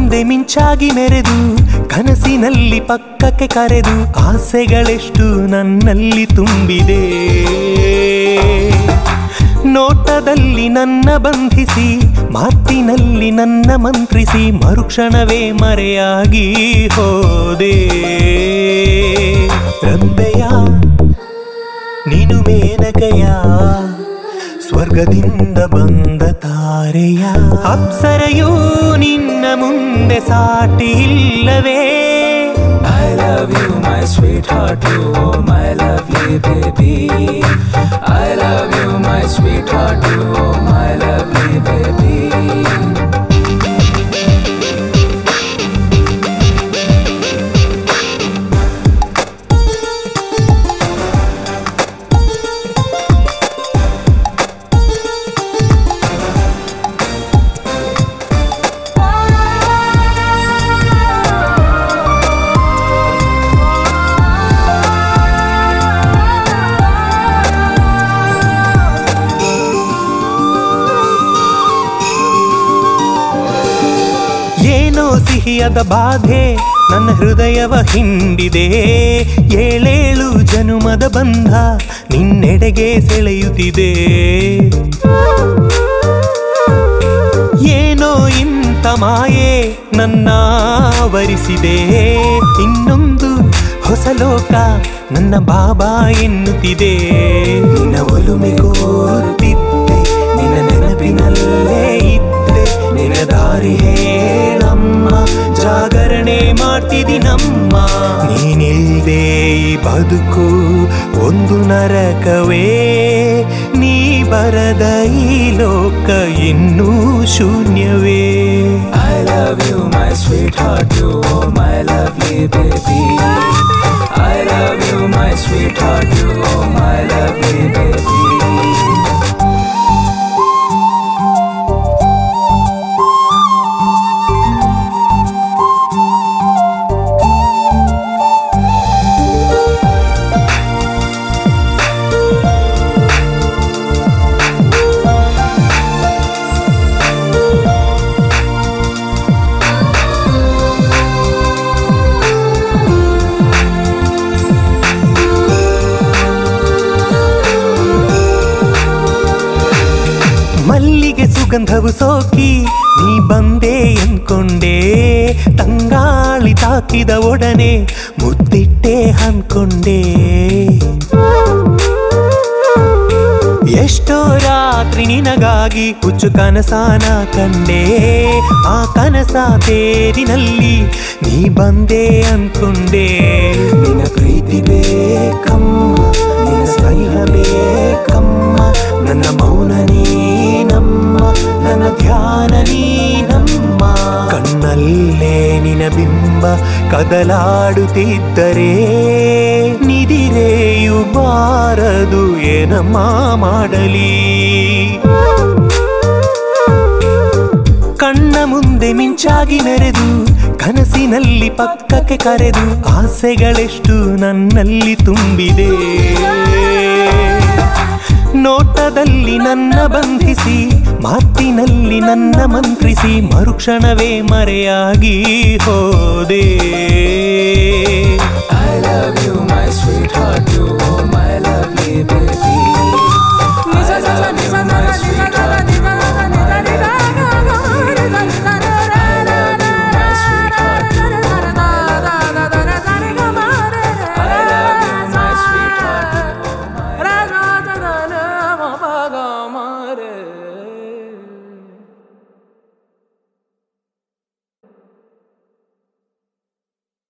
ಮುಂದೆ ಮಿಂಚಾಗಿ ಮೆರೆದು ಕನಸಿನಲ್ಲಿ ಪಕ್ಕಕ್ಕೆ ಕರೆದು ಆಸೆಗಳೆಷ್ಟು ನನ್ನಲ್ಲಿ ತುಂಬಿದೆ ನೋಟದಲ್ಲಿ ನನ್ನ ಬಂಧಿಸಿ ಮಾತಿನಲ್ಲಿ ನನ್ನ ಮಂತ್ರಿಸಿ ಮರುಕ್ಷಣವೇ ಮರೆಯಾಗಿ ಹೋದೆ ರಂಬೆಯ ನೀನು ಮೇನಕಯ ಸ್ವರ್ಗದಿಂದ ಬಂದ ತಾರೆಯ ಅಪ್ಸರೆಯೂ ನಿನ್ನ ಮುಂದೆ ಸಾಟಿ ಇಲ್ಲವೇ I love you, my sweetheart, you, oh my lovely baby. I love you, my sweetheart, you, oh my lovely baby. ಏನೋ ಸಿಹಿಯದ ಬಾಧೆ ನನ್ನ ಹೃದಯವ ಹಿಂಡಿದೆ ಏಳೇಳು ಜನುಮದ ಬಂಧ ನಿನ್ನೆಡೆಗೆ ಸೆಳೆಯುತ್ತಿದೆ ಏನೋ ಇಂಥ ಮಾಯೆ ನನ್ನ ವರಿಸಿದೆ ಇನ್ನೊಂದು ಹೊಸ ಲೋಕ ನನ್ನ ಬಾಬಾ ಎನ್ನುತ್ತಿದೆ ನಿನ್ನ ಒಲುಮೆ ಕೋರುತ್ತಿದ್ದೆ ನಿನ್ನ ನೆನಪಿನಲ್ಲೇ ಇದ್ದೆ ನಿನ್ನ ದಾರಿ ಹೇಳಮ್ಮ ಜಾಗರಣೆ ಮಾಡ್ತಿದ್ದೀನಮ್ಮ ನೀನಿಲ್ದೆ ಈ ಬದುಕು ಒಂದು ನರಕವೇ ನೀ ಬರದ ಈ ಲೋಕ ಇನ್ನೂ ಶೂನ್ಯವೇ I love you, my sweetheart, you, oh my lovely baby. I love you, my sweetheart, you, oh my lovely baby. ಮಲ್ಲಿಗೆ ಸುಗಂಧವು ಸೋಕಿ ನೀ ಬಂದೆ ಅನ್ಕೊಂಡೆ ತಂಗಾಳಿ ತಾಕಿದ ಒಡನೆ ಮುತ್ತಿಟ್ಟೆ ಅನ್ಕೊಂಡೆ ಎಷ್ಟೋ ರಾತ್ರಿ ನಿನಗಾಗಿ ಹುಚ್ಚು ಕನಸಾನ ಕಂಡೆ ಆ ಕನಸ ತೇರಿನಲ್ಲಿ ನೀ ಬಂದೆ ಅನ್ಕೊಂಡೆ ನಿನ್ನ ಪ್ರೀತಿ ಬೇಕಮ್ಮ ನಿನ್ನ ಸ್ನೇಹ ಬೇಕಮ್ಮ ನನ್ನ ಮೌನ ನೀನಮ್ಮ ನನ್ನ ಧ್ಯಾನ ನೀನಮ್ಮ ಕಣ್ಣಲ್ಲೇ ನಿನ ಬಿಂಬ ಕದಲಾಡುತ್ತಿದ್ದರೆ ನಿದಿರೆಯು ಬಾರದು ಏನಮ್ಮ ಮಾಡಲಿ ಕಣ್ಣ ಮುಂದೆ ಮಿಂಚಾಗಿ ಮೆರೆದು ಕನಸಿನಲ್ಲಿ ಪಕ್ಕಕ್ಕೆ ಕರೆದು ಆಸೆಗಳೆಷ್ಟು ನನ್ನಲ್ಲಿ ತುಂಬಿದೆ ನೋಟದಲ್ಲಿ ನನ್ನ ಬಂಧಿಸಿ ಮಾತಿನಲ್ಲಿ ನನ್ನ ಮಂತ್ರಿಸಿ ಮರುಕ್ಷಣವೇ ಮರೆಯಾಗಿ ಹೋದೆ